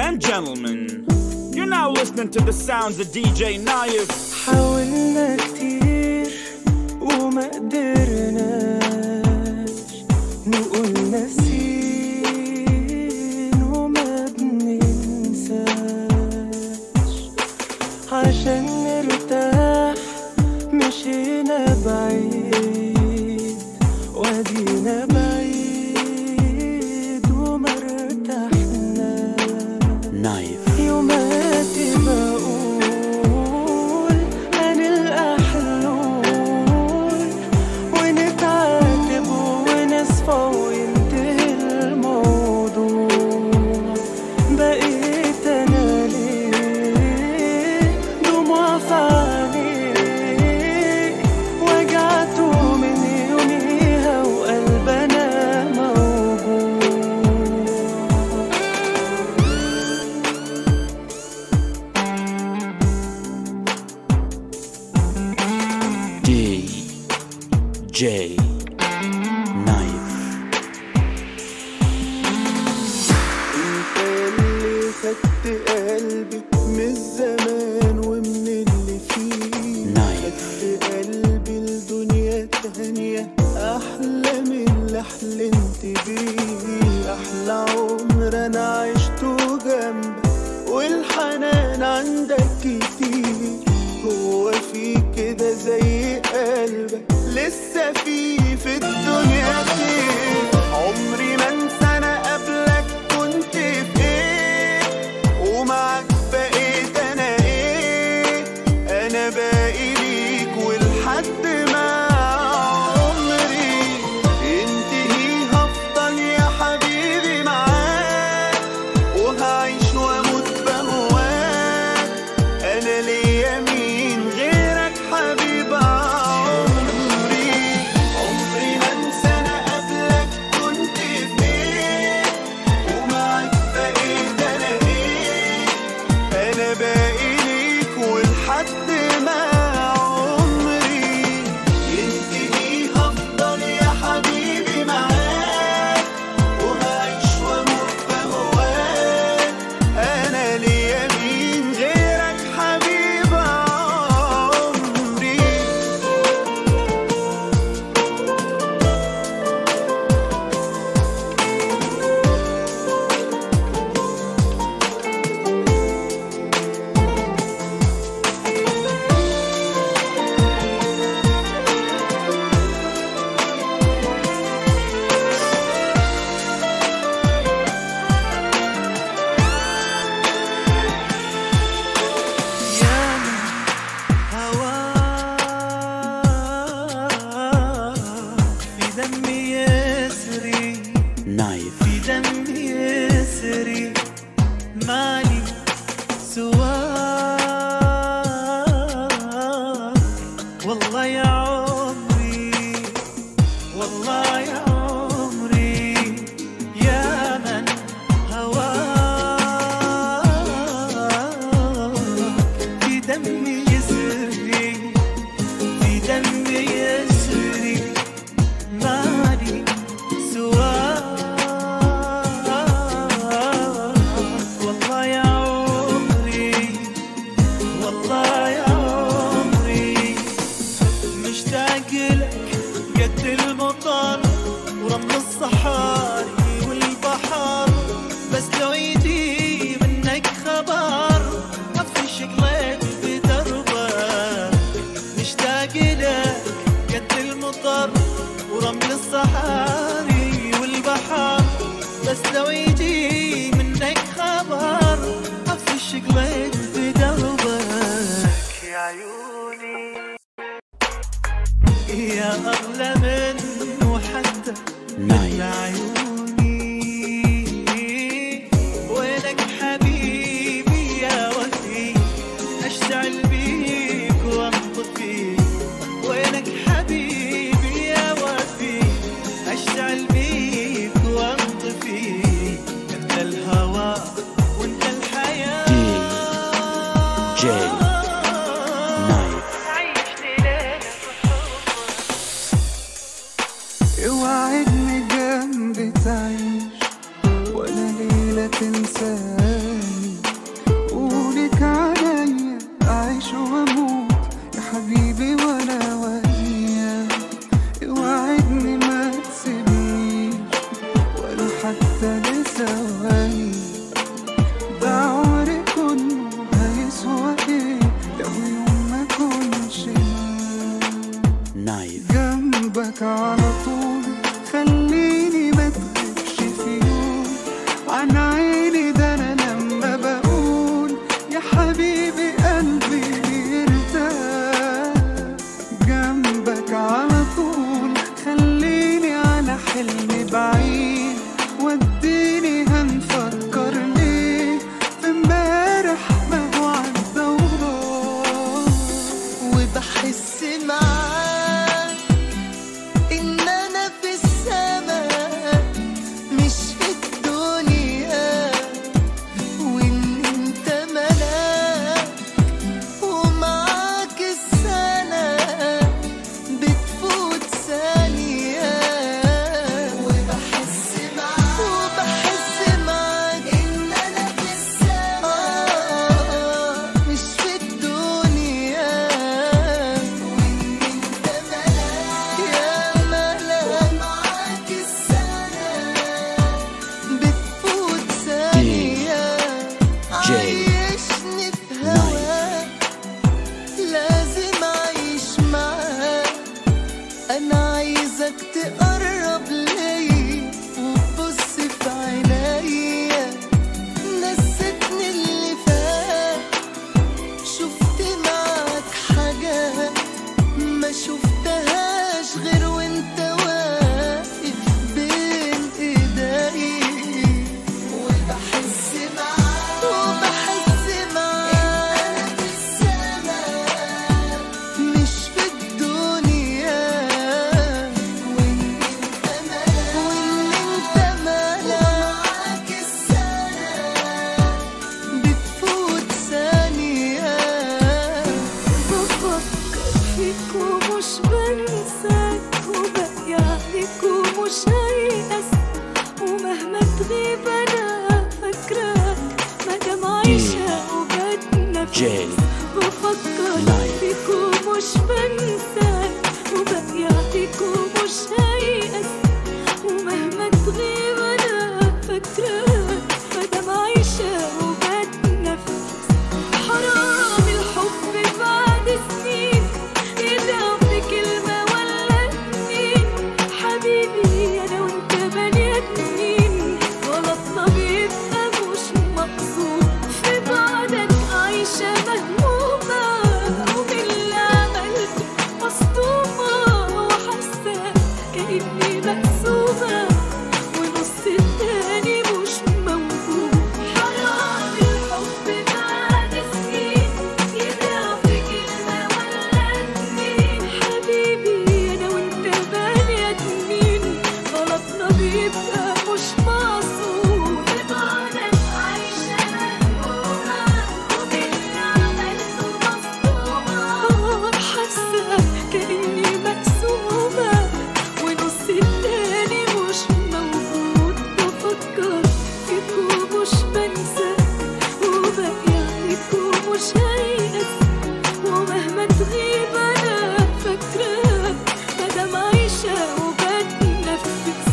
and gentlemen, you're now listening to the sounds of DJ Naif. حاولنا كتير وما قدرناش نقول ناسين وما بننساش عشان نرتاح مشينا بعيد وادينا بعيد وما ارتحناش نايف يوماتي بقول هنلقى حلول ونتعاتب ونصفى وينتهي الموضوع بقيت انا ليه دموع في عينيك وجعته من يوميها وقلبنا موجوع دي جي نايف انت اللي خدت قلبي من الزمان ومن اللي فيه نايف. خدت قلبي لدنيا تانية أحلى من اللي حلمت بيه أحلى عمر أنا عشته جنبك والحنان عندك كتير هو في كده زي قلبك لسه في في الدنيا خير عمري ما انسى انا قبلك كنت في ايه ومعاك بقيت انا ايه انا باقي ليك ولحد ما عمري ينتهي هفضل يا حبيبي معاك وهعيش واموت بهواك انا ليا مين غيرك حبيب عمري عمري ما انسى انا قبلك كنت فين ومعاك بقيت انا ايه انا باقي ليك ولحد ما عمري ينتهي هفضل يا حبيبي معاك وهعيش واموت بهواك انا ليا مين غيرك حبيب عمري يا هواك في دمي يسري نايف في دمي يسري مالي سواك والله يا عمري والله يا عمري يا من هواك في دمي يسري في دمي يسري مالي سواك والله يا عمري والله يا عمري مشتاق لك قد المطر ورمل الصحاري والبحر بس لو يجي منك خبر افرش قلبي بدربك مشتاق لك قد المطر ورمل الصحاري والبحر بس لو يجي منك خبر افرش قلبي بدربك يا عيوني يا أغلى منه حتى من نايف عيوني وينك حبيبي يا وفي أشتعل بيك وأنطفي وينك حبيبي يا وفي أشتعل بيك وأنطفي أنت الهوى وأنت الحياة جي نايف عيشني ليلة اوعدني جنبي نايف جنبك على طول خليني ما تغيبش في يوم عن عيني ده انا لما بقول يا حبيبي قلبي بيرتاح جنبك على طول خليني على حلمي بعيد وديني هنفكر ليه في امبارح ما هو عدى وراح وبحس معاك ان انا في السماء مش في الدنيا وان انت ملاك ومعاك السنة بتفوت ثانية وبحس معاك وبحس معاك ان انا في السماء مش في الدنيا وان انت ملاك يا ملاك ومعاك السنة بتفوت ثانية عايشني في هواك لازم اعيش معاك انا عايزك تقرب ليا وتبص في عينيا نسيتني اللي فات شفت معاك حاجات ما شفتهاش غير وانت واقف بين ايدي وبحس معاك وبحس معاك انا في السماء مش في الدنيا وان انت ملاك وان انت ملاك ومعاك السنة بتفوت ثانية بفكر فيك ومش بنساك وباقي عليك ومش هيأس ومهما تغيب أنا فاكراك مادام عايشة وبتنفس جاي بفكر لايف. فيك ومش بنساك وباقي عليك ومش هيأس ومهما تغيب أنا فاكراك مادام عايشة وبتنفس حرام الحب بعد سنين يدعم بكلمة ولا اتنين حبيبي أنا وأنت بني آدمين غلطنا بيبقى مش مقصود في بعدك عايشة مهمومة ومن اللي عملته مصدومة وحاسة كأني مقسومة ونص التاني مش موجود حرام الحب بعد سنين يدعم بكلمة ولا اتنين حبيبي أنا وأنت بني آدمين غلطنا بيبقى مش مقصود في بعدك عايشة مهمومة وباللي عملته مصدومة حاسة كأني مقسومة ونص التاني مش موجود بفكر فيك ومش بنسى وباقي عليك ومش هيأس ومهما تغيب أنا فاكراك مادام عايشة وبتنفس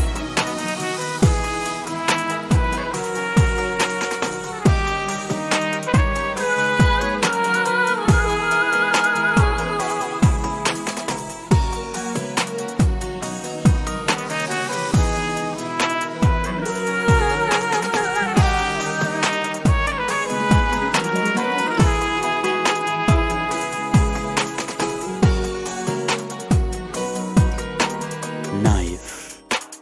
نايف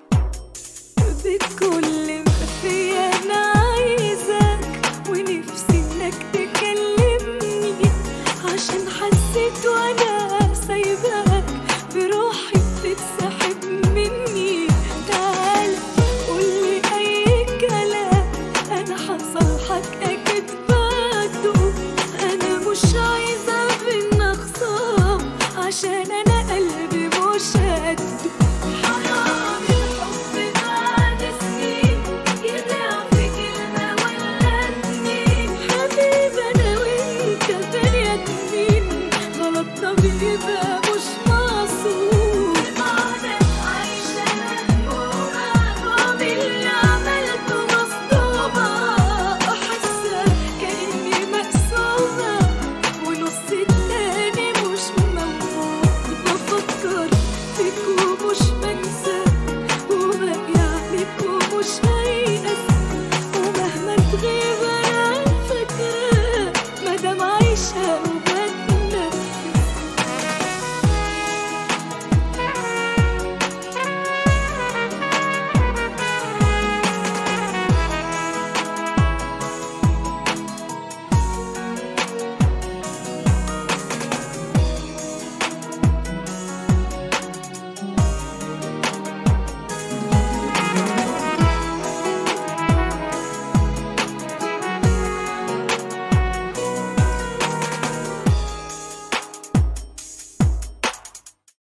بكل ما فيا انا عايزك ونفسي انك تكلمني عشان حسيت وانا سايباك بروحي بتسحب